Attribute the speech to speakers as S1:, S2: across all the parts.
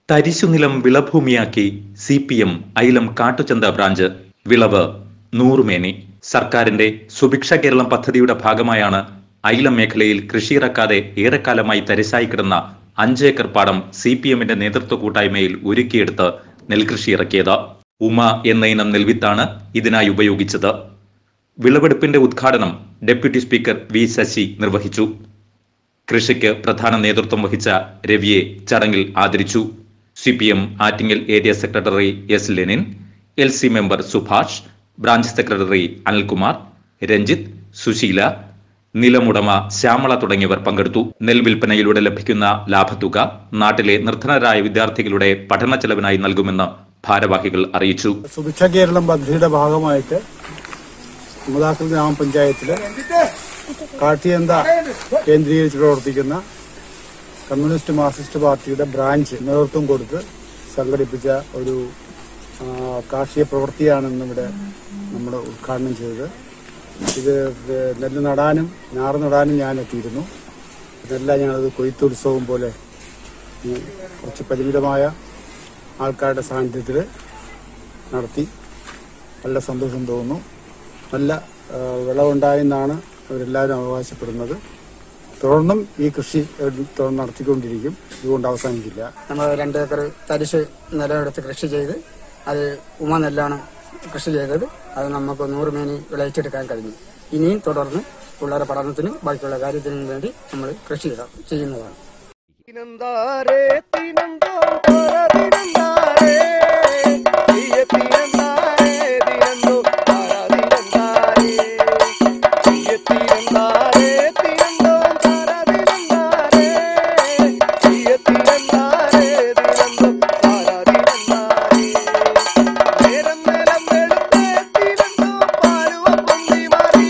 S1: തരിശുനിലം വിളഭൂമിയാക്കി C P M Ailam Kattuchantha branch വിളവ് നൂറുമേനി സർക്കാരിന്റെ സുഭിക്ഷ കേരളം പദ്ധതിയുടെ ഭാഗമായാണ് ഐലം മേഖലയിൽ കൃഷിയിറക്കാതെ ഏറെക്കാലമായി തരിശായി കിടന്ന അഞ്ച് ഏക്കർ പാടം സി പി എമ്മിന്റെ നേതൃത്വ കൂട്ടായ്മയിൽ ഒരുക്കിയെടുത്ത് നെൽകൃഷി ഇറക്കിയത് ഉമ എന്ന ഇനം നെൽവിത്താണ് ഇതിനായി ഉപയോഗിച്ചത് വിളവെടുപ്പിന്റെ ഉദ്ഘാടനം ഡെപ്യൂട്ടി സ്പീക്കർ വി ശശി നിർവഹിച്ചു കൃഷിക്ക് പ്രധാന നേതൃത്വം വഹിച്ച രവിയെ ചടങ്ങിൽ ആദരിച്ചു C P M Attingal area secretary S Lenin L C member Subhash branch secretary Anilkumar Ranjith Susheela നിലമുടമ ശ്യാമള തുടങ്ങിയവർ പങ്കെടുത്തു നെൽവിൽപ്പനയിലൂടെ ലഭിക്കുന്ന ലാഭത്തുക നാട്ടിലെ നിർധനരായ വിദ്യാർത്ഥികളുടെ പഠന ചെലവിനായി നൽകുമെന്ന് ഭാരവാഹികൾ അറിയിച്ചു
S2: സുഭിക്ഷ കേരളം പദ്ധതിയുടെ ഭാഗമായിട്ട് മുതാക്കൽ ഗ്രാമപഞ്ചായത്തില് കാട്ടിയന്ത കേന്ദ്രീകരിച്ച് പ്രവർത്തിക്കുന്ന കമ്മ്യൂണിസ്റ്റ് മാർക്സിസ്റ്റ് പാർട്ടിയുടെ ബ്രാഞ്ച് നേതൃത്വം കൊടുത്ത് സംഘടിപ്പിച്ച ഒരു ആ, കാർഷിക പ്രവൃത്തിയാണ് ഇന്നിവിടെ നമ്മൾ ഉദ്ഘാടനം ചെയ്തത് ഇത് നെല്ല് നടാനും ഞാറ് നടാനും ഞാൻ എത്തിയിരുന്നു ഇതെല്ലാം ഞങ്ങളത് കൊയ്ത്തുത്സവം പോലെ ഉം, കുറച്ച് പരിമിതമായ ആൾക്കാരുടെ സാന്നിധ്യത്തിൽ നടത്തി നല്ല സന്തോഷം തോന്നുന്നു നല്ല ആ, വിളവുണ്ടായെന്നാണ് അവരെല്ലാവരും അവകാശപ്പെടുന്നത് തുടർന്നും ഈ കൃഷി അവർ തുടർന്ന് നടത്തിക്കൊണ്ടിരിക്കും ഇതുകൊണ്ട് അവസാനിക്കില്ല
S3: നമ്മൾ രണ്ട് ഏക്കർ തരിശ് നിലമെടുത്ത് കൃഷി ചെയ്ത് അത് ഉമ നെല്ലാണ് കൃഷി ചെയ്തത് അത് നമുക്ക് നൂറ് മേനി വിളയിച്ചെടുക്കാൻ കഴിഞ്ഞു ഇനിയും തുടർന്ന് പിള്ളേരുടെ പഠനത്തിനും ബാക്കിയുള്ള കാര്യത്തിനും വേണ്ടി നമ്മൾ കൃഷി ചെയ്ത- ചെയ്യുന്നതാണ്
S4: തിനന്താരേ തിനന്തോ പരതിനന്താരേ തീയ തിനന്താരേ തിനന്തോ പരതിനന്താരേ തീയ തിനന്താരേ തിനന്തോ പരതിനന്താരേ തീയ തിനന്താരേ തിനന്തോ പരതിനന്താരേ നേരം നേരം വെളുത്തേ തിനന്തോ പാലുവ പൊന്തി മാറി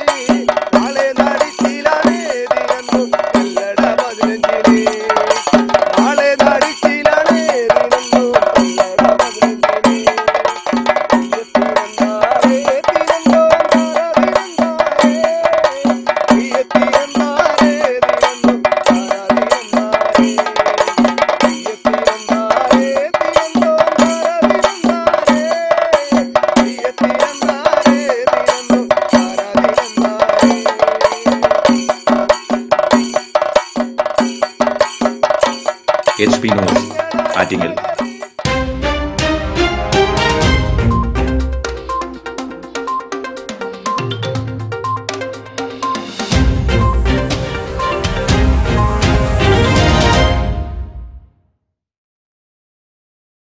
S4: നാളെ നടിച്ചിലാണേ തിനന്തോ കല്ലട പതിനഞ്ചിന് നാളെ നടിച്ചിലാണേ തിനന്തോ കല്ലട പതിനഞ്ചിന്
S1: എച്ച് പി ന്യൂസ് ആറ്റിങ്ങൽ